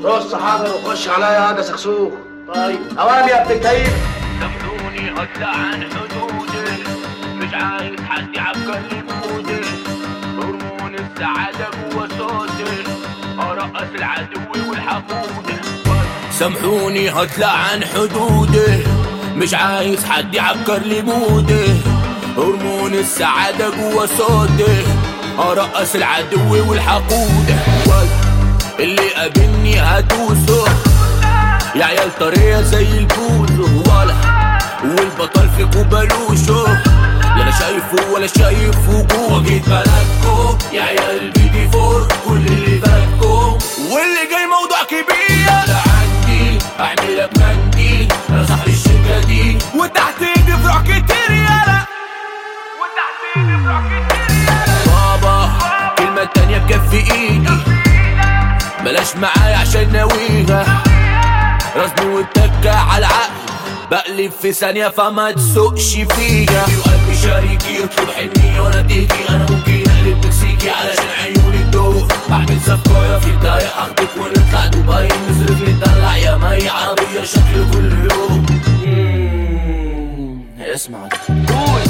رص حجر وخش عليا هذا سكسوك طيب اوام يا ابن الكيف سامحوني هطلع عن حدودي مش عايز حد يعبر لي مودي هرمون السعادة جوا صوتي أرقص العدو والحقود سامحوني هطلع عن حدودي مش عايز حد يعكر لي مودي هرمون السعادة جوا صوتي أرقص العدو والحقود اللي قابلني هدوسه يا عيال طرية زي البوزو ولا والبطل فيكو بلوشو لا انا شايفه ولا شايف وجوه جيت بلدكو يا عيال البي دي فور كل اللي فاتكو واللي جاي موضوع كبير لا عندي اعملك منديل انا صاحب الشركة دي وتحت ايدي فروع كتير يالا وتحت ايدي فروع كتير يالا بابا كلمة تانية بكفي ايدي بلاش معايا عشان ناويها رسمي والتكة على العقل بقلب في ثانية فما تسوقش فيا وقلبي شريكي يطلب حني وانا تيجي انا ممكن اقلب مكسيكي علشان عيوني تدوق بعمل صفقاية في الدقايق اخدك ونطلع دبي نصرف نطلع يا مي عربية شكل كل يوم اسمع قول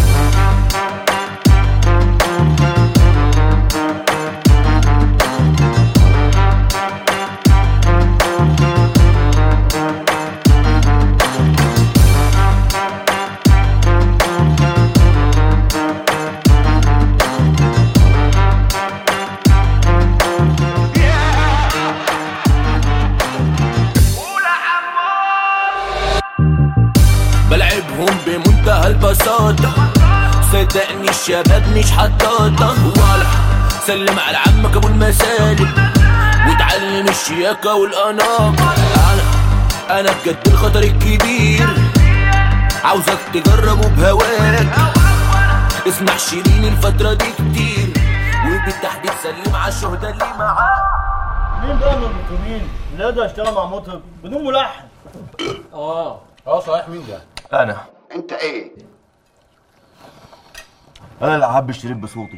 بلعبهم بمنتهى البساطة صدقني الشباب مش حطاطة ولا سلم على عمك ابو المسالم وتعلم الشياكة والأناقة أنا أنا بجد الخطر الكبير عاوزك تجربه بهواك اسمع شيرين الفترة دي كتير وبالتحديد سلم على الشهداء اللي معاك مين بقى من المطربين اللي يقدر يشتغل مع مطرب بدون ملحن؟ اه اه صحيح مين ده؟ انا انت ايه انا اللي حب الشريط بصوتي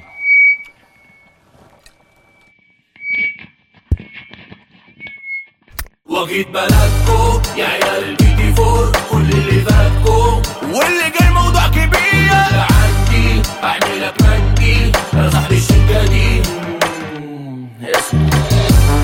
وجيت بلدكو يا عيال البي دي فور كل اللي فاتكو واللي جاي موضوع كبير لا عندي اعملك منديل انا صاحب الشركة دي اسمع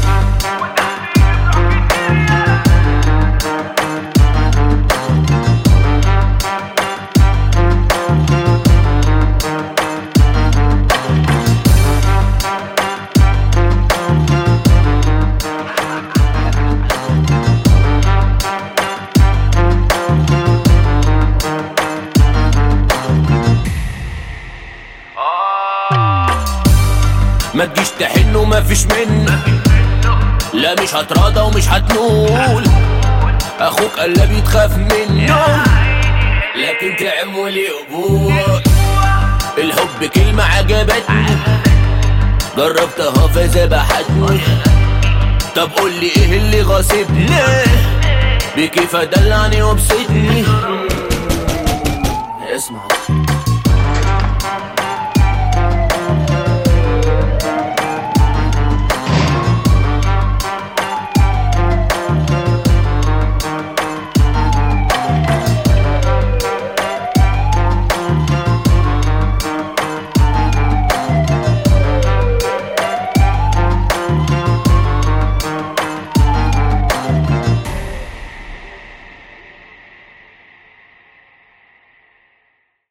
ما تجيش تحن وما فيش منه لا مش هتراضى ومش هتنول اخوك قلبي تخاف منه لكن تعب ولي قبول الحب كلمة عجبتني جربتها فذبحتني طب قول لي ايه اللي غاصبني بكيف ادلعني وابسطني اسمع